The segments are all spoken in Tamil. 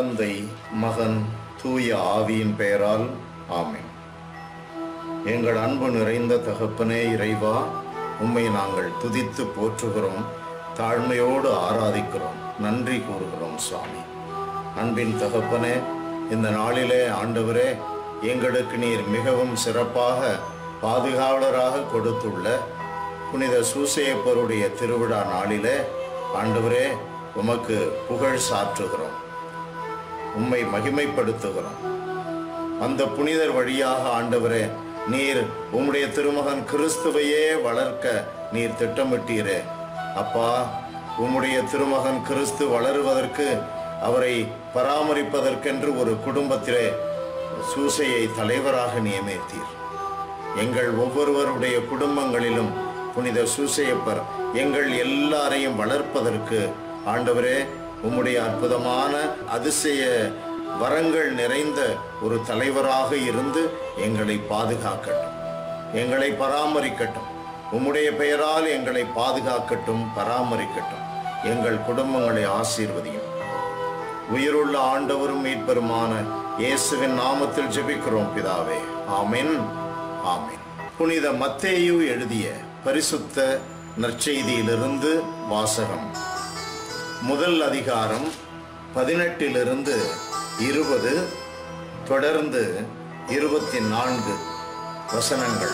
தந்தை மகன் தூய ஆவியின் பெயரால் ஆமென் எங்கள் அன்பு நிறைந்த தகப்பனே இறைவா உம்மை நாங்கள் துதித்து போற்றுகிறோம் தாழ்மையோடு ஆராதிக்கிறோம் நன்றி கூறுகிறோம் சுவாமி அன்பின் தகப்பனே இந்த நாளிலே ஆண்டவரே எங்களுக்கு நீர் மிகவும் சிறப்பாக பாதுகாவலராக கொடுத்துள்ள புனித சூசையப்பருடைய திருவிழா நாளிலே ஆண்டவரே உமக்கு புகழ் சாற்றுகிறோம் உம்மை மகிமைப்படுத்துகிறோம் அந்த புனிதர் வழியாக ஆண்டவரே நீர் உம்முடைய திருமகன் கிறிஸ்துவையே வளர்க்க நீர் திட்டமிட்டீரே அப்பா உம்முடைய திருமகன் கிறிஸ்து வளருவதற்கு அவரை பராமரிப்பதற்கென்று ஒரு குடும்பத்திலே சூசையை தலைவராக நியமித்தீர் எங்கள் ஒவ்வொருவருடைய குடும்பங்களிலும் புனித சூசையப்பர் எங்கள் எல்லாரையும் வளர்ப்பதற்கு ஆண்டவரே உம்முடைய அற்புதமான அதிசய வரங்கள் நிறைந்த ஒரு தலைவராக இருந்து எங்களை பாதுகாக்கட்டும் எங்களை பராமரிக்கட்டும் உம்முடைய பெயரால் எங்களை பாதுகாக்கட்டும் பராமரிக்கட்டும் எங்கள் குடும்பங்களை ஆசீர்வதியும் உயிருள்ள ஆண்டவரும் மீட்பெருமான இயேசுவின் நாமத்தில் ஜெபிக்கிறோம் பிதாவே ஆமென் ஆமென் புனித மத்தேயு எழுதிய பரிசுத்த நற்செய்தியிலிருந்து வாசகம் முதல் அதிகாரம் பதினெட்டிலிருந்து இருபது தொடர்ந்து இருபத்தி நான்கு வசனங்கள்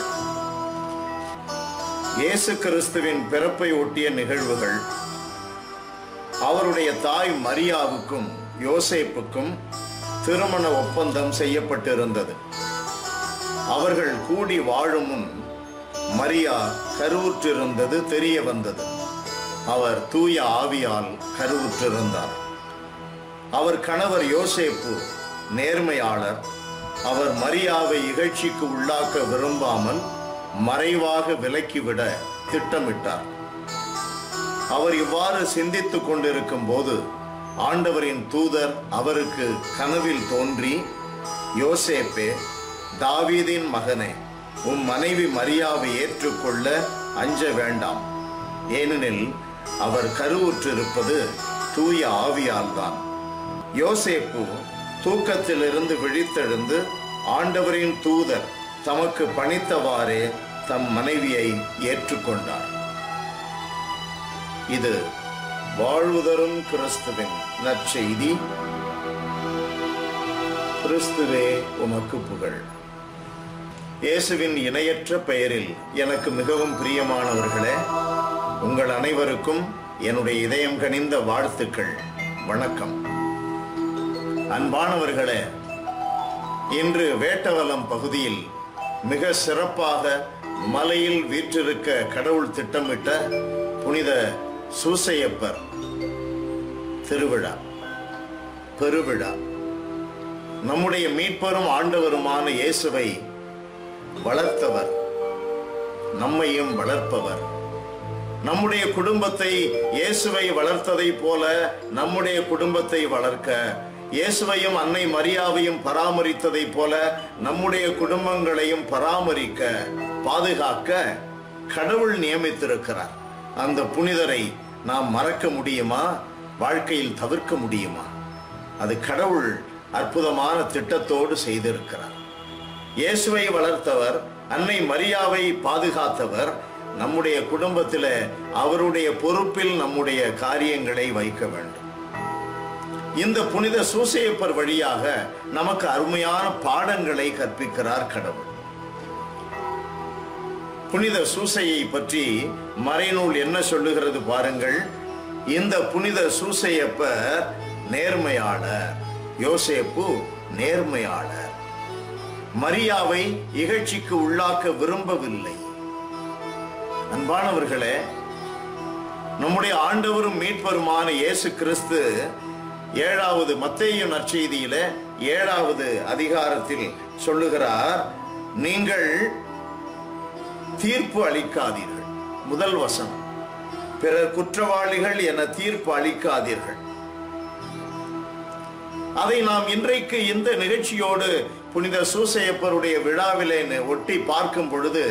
இயேசு கிறிஸ்துவின் பிறப்பை ஒட்டிய நிகழ்வுகள் அவருடைய தாய் மரியாவுக்கும் யோசேப்புக்கும் திருமண ஒப்பந்தம் செய்யப்பட்டிருந்தது அவர்கள் கூடி வாழும் முன் மரியா கருவுற்றிருந்தது தெரிய வந்தது அவர் தூய ஆவியால் கருவுற்றிருந்தார் அவர் கணவர் யோசேப்பு நேர்மையாளர் அவர் மரியாவை இகழ்ச்சிக்கு உள்ளாக்க விரும்பாமல் மறைவாக விலக்கிவிட திட்டமிட்டார் அவர் இவ்வாறு சிந்தித்துக் கொண்டிருக்கும் போது ஆண்டவரின் தூதர் அவருக்கு கனவில் தோன்றி யோசேப்பே தாவீதின் மகனே உம் மனைவி மரியாவை ஏற்றுக்கொள்ள அஞ்ச வேண்டாம் ஏனெனில் அவர் கருவுற்றிருப்பது தூய ஆவியால் தான் யோசேப்பு தூக்கத்திலிருந்து விழித்தெழுந்து ஆண்டவரின் தூதர் தமக்கு பணித்தவாறே தம் மனைவியை ஏற்றுக்கொண்டார் இது வாழ்வுதரும் கிறிஸ்துவின் நற்செய்தி கிறிஸ்துவே உமக்கு புகழ் இயேசுவின் இணையற்ற பெயரில் எனக்கு மிகவும் பிரியமானவர்களே உங்கள் அனைவருக்கும் என்னுடைய இதயம் கனிந்த வாழ்த்துக்கள் வணக்கம் அன்பானவர்களே இன்று வேட்டவலம் பகுதியில் மிக சிறப்பாக மலையில் வீற்றிருக்க கடவுள் திட்டமிட்ட புனித சூசையப்பர் திருவிழா பெருவிழா நம்முடைய மீட்பரும் ஆண்டவருமான இயேசுவை வளர்த்தவர் நம்மையும் வளர்ப்பவர் நம்முடைய குடும்பத்தை இயேசுவை வளர்த்ததை போல நம்முடைய குடும்பத்தை வளர்க்க இயேசுவையும் அன்னை மரியாவையும் பராமரித்ததை போல நம்முடைய குடும்பங்களையும் பராமரிக்க பாதுகாக்க கடவுள் நியமித்திருக்கிறார் அந்த புனிதரை நாம் மறக்க முடியுமா வாழ்க்கையில் தவிர்க்க முடியுமா அது கடவுள் அற்புதமான திட்டத்தோடு செய்திருக்கிறார் இயேசுவை வளர்த்தவர் அன்னை மரியாவை பாதுகாத்தவர் நம்முடைய குடும்பத்தில் அவருடைய பொறுப்பில் நம்முடைய காரியங்களை வைக்க வேண்டும் இந்த புனித சூசையப்பர் வழியாக நமக்கு அருமையான பாடங்களை கற்பிக்கிறார் கடவுள் புனித சூசையை பற்றி மறைநூல் என்ன சொல்லுகிறது பாருங்கள் இந்த புனித சூசையப்பர் நேர்மையாளர் யோசேப்பு நேர்மையாளர் மரியாவை இகழ்ச்சிக்கு உள்ளாக்க விரும்பவில்லை அன்பானவர்களே நம்முடைய ஆண்டவரும் மீட்பருமான இயேசு கிறிஸ்து ஏழாவது மத்தேயு நற்செய்தியில ஏழாவது அதிகாரத்தில் சொல்லுகிறார் நீங்கள் தீர்ப்பு அளிக்காதீர்கள் முதல் வசனம் பிறர் குற்றவாளிகள் என தீர்ப்பு அளிக்காதீர்கள் அதை நாம் இன்றைக்கு இந்த நிகழ்ச்சியோடு புனித சூசையப்பருடைய விழாவிலே ஒட்டி பார்க்கும் பொழுது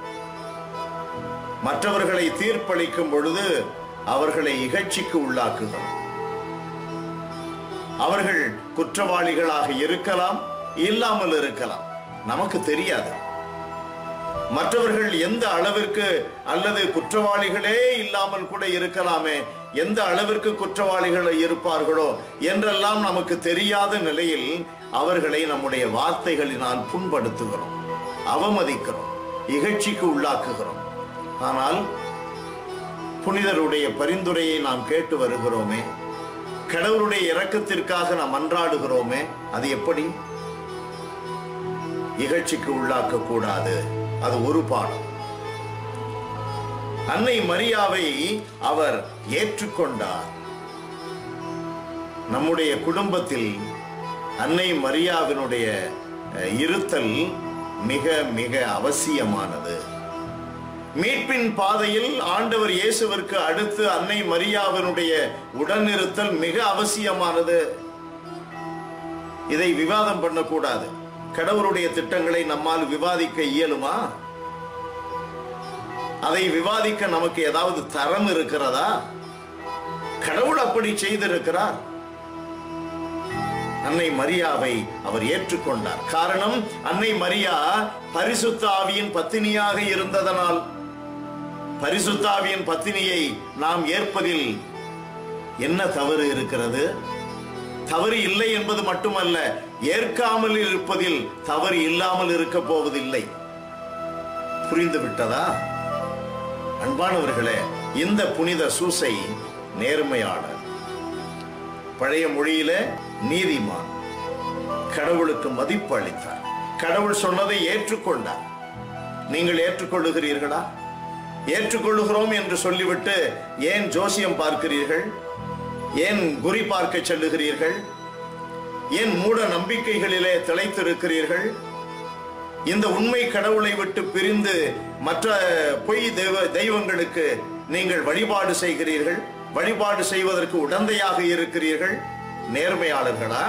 மற்றவர்களை தீர்ப்பளிக்கும் பொழுது அவர்களை இகழ்ச்சிக்கு உள்ளாக்குகிறோம் அவர்கள் குற்றவாளிகளாக இருக்கலாம் இல்லாமல் இருக்கலாம் நமக்கு தெரியாது மற்றவர்கள் எந்த அளவிற்கு அல்லது குற்றவாளிகளே இல்லாமல் கூட இருக்கலாமே எந்த அளவிற்கு குற்றவாளிகள் இருப்பார்களோ என்றெல்லாம் நமக்கு தெரியாத நிலையில் அவர்களை நம்முடைய வார்த்தைகளினால் புண்படுத்துகிறோம் அவமதிக்கிறோம் இகழ்ச்சிக்கு உள்ளாக்குகிறோம் ஆனால் புனிதருடைய பரிந்துரையை நாம் கேட்டு வருகிறோமே கடவுளுடைய இரக்கத்திற்காக நாம் அன்றாடுகிறோமே அது எப்படி இகழ்ச்சிக்கு உள்ளாக்க கூடாது அது ஒரு பாடம் அன்னை மரியாவை அவர் ஏற்றுக்கொண்டார் நம்முடைய குடும்பத்தில் அன்னை மரியாவினுடைய அஹ், இருத்தல் மிக மிக அவசியமானது மீட்பின் பாதையில் ஆண்டவர் இயேசுவிற்கு அடுத்து அன்னை மரியாவினுடைய உடனிருத்தல் மிக அவசியமானது இதை விவாதம் பண்ணக்கூடாது கடவுளுடைய திட்டங்களை நம்மால் விவாதிக்க இயலுமா அதை விவாதிக்க நமக்கு ஏதாவது தரம் இருக்கிறதா கடவுள் அப்படி செய்திருக்கிறார் அன்னை மரியாவை அவர் ஏற்றுக்கொண்டார் காரணம் அன்னை மரியா பரிசுத்த ஆவியின் பத்தினியாக இருந்ததனால் பரிசுத்த ஆவியின் பத்தினியை நாம் ஏற்பதில் என்ன தவறு இருக்கிறது தவறு இல்லை என்பது மட்டுமல்ல ஏற்காமல் இருப்பதில் தவறு இல்லாமல் இருக்க போவதில்லை புரிந்து விட்டதா அன்பானவர்களே இந்த புனித சூசை நேர்மையாளர் பழைய மொழியில நீதிமான் கடவுளுக்கு மதிப்பு அளித்தார் கடவுள் சொன்னதை ஏற்றுக்கொண்டார் நீங்கள் ஏற்றுக்கொள்ளுகிறீர்களா ஏற்றுக்கொள்ளுகிறோம் என்று சொல்லிவிட்டு ஏன் ஜோசியம் பார்க்கிறீர்கள் ஏன் குறி பார்க்க செல்லுகிறீர்கள் ஏன் மூட நம்பிக்கைகளிலே திளைத்திருக்கிறீர்கள் இந்த உண்மை கடவுளை விட்டு பிரிந்து மற்ற பொய் தெய்வ தெய்வங்களுக்கு நீங்கள் வழிபாடு செய்கிறீர்கள் வழிபாடு செய்வதற்கு உடந்தையாக இருக்கிறீர்கள் நேர்மையாளர்களா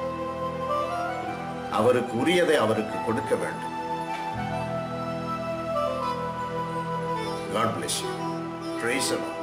அவருக்கு உரியதை அவருக்கு கொடுக்க வேண்டும் God bless you. Praise the Lord.